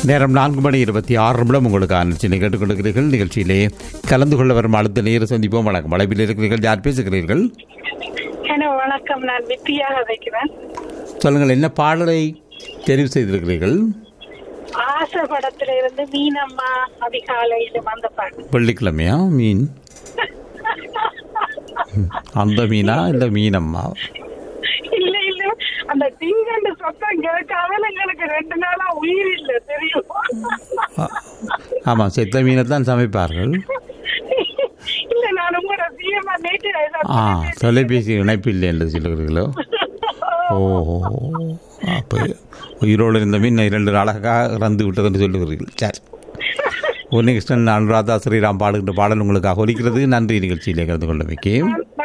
நேரம் நான்கு மணி இருபத்தி ஆறு நிமிடம் உங்களுக்கான நிகழ்ச்சியை கேட்டுக்கொண்டிருக்கிறீர்கள் நிகழ்ச்சியிலே கலந்து கொள்ள வரும் அடுத்த நேர சந்திப்போம் வணக்கம் வளைவில் இருக்கிறீர்கள் யார் பேசுகிறீர்கள் ஹலோ வணக்கம் நான் வித்தியாக வைக்கிறேன் சொல்லுங்கள் என்ன பாடலை தெரிவு செய்திருக்கிறீர்கள் ஆசை படத்துல இருந்து மீனம்மா அதிகாலையில வந்த பாட்டு வெள்ளிக்கிழமையா மீன் ம், அந்த மீனா இல்லை மீனம்மா இல்ல இல்ல அந்த தீங்கண்டு சத்தம் கேட்காம எங்களுக்கு ரெண்டு நாளா உயிர் இல்ல தெரியும் ஆமாம் செத்த மீனை தான் சமைப்பார்கள் இல்ல நான் உங்களோட சிஎம்ஆ நேற்று ஆ தொலைபேசி இணைப்பு இல்லை என்று சொல்லுகிறீர்களோ ஓஹோ அப்போ உயிரோடு இருந்த மீன் இரண்டு நாளாக இறந்து விட்டது என்று சொல்லுகிறீர்கள் சரி உன்னிகிருஷ்ணன் அனுராதா ஸ்ரீராம் பாடுகின்ற பாடல் உங்களுக்காக ஒலிக்கிறது நன்றி நிகழ்ச்சியிலே கலந்து கொண்டமைக்கு